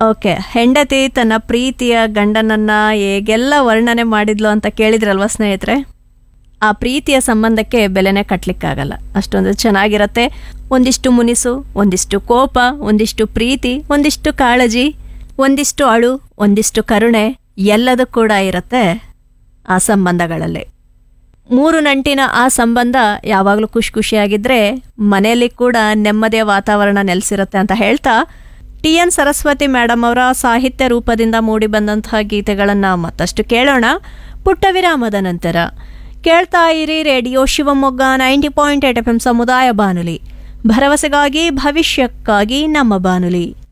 okay ಹೆಂಡತಿ ತನ್ನ ಪ್ರೀತಿಯ ಗಂಡನನ್ನ ಹೇಗೆಲ್ಲ ವರ್ಣನೆ ಮಾಡಿದ್ಲು ಅಂತ ಕೇಳಿದ್ರಲ್ವಾ ಸ್ನೇಹಿತರೆ ಆ ಪ್ರೀತಿಯ ಸಂಬಂಧಕ್ಕೆ ಬೆಲೆನೇ ಕಟ್ಲಿಕ್ಕಾಗಲ್ಲ ಅಷ್ಟೊಂದು ಚೆನ್ನಾಗಿರತ್ತೆ ಒಂದಿಷ್ಟು ಮುನಿಸು ಒಂದಿಷ್ಟು ಕೋಪ ಒಂದಿಷ್ಟು ಪ್ರೀತಿ ಒಂದಿಷ್ಟು ಕಾಳಜಿ ಒಂದಿಷ್ಟು ಅಳು ಒಂದಿಷ್ಟು ಕರುಣೆ ಎಲ್ಲದೂ ಕೂಡ ಇರುತ್ತೆ ಆ ಸಂಬಂಧಗಳಲ್ಲಿ ಮೂರು ನಂಟಿನ ಆ ಸಂಬಂಧ ಯಾವಾಗಲೂ ಖುಷಿ ಖುಷಿಯಾಗಿದ್ರೆ ಮನೆಯಲ್ಲಿ ಕೂಡ ನೆಮ್ಮದಿಯ ವಾತಾವರಣ ನೆಲೆಸಿರುತ್ತೆ ಅಂತ ಹೇಳ್ತಾ ಟಿ ಎನ್ ಸರಸ್ವತಿ ಮೇಡಮ್ ಅವರ ಸಾಹಿತ್ಯ ರೂಪದಿಂದ ಮೂಡಿ ಬಂದಂತಹ ಗೀತೆಗಳನ್ನು ಮತ್ತಷ್ಟು ಕೇಳೋಣ ಪುಟ್ಟ ವಿರಾಮದ ನಂತರ ಕೇಳ್ತಾ ಇರಿ radio Shivamogga ninety point eight F M ಸಮುದಾಯ ಬಾನುಲಿ ಭರವಸೆಗಾಗಿ ಭವಿಷ್ಯಕ್ಕಾಗಿ ನಮ್ಮ ಬಾನುಲಿ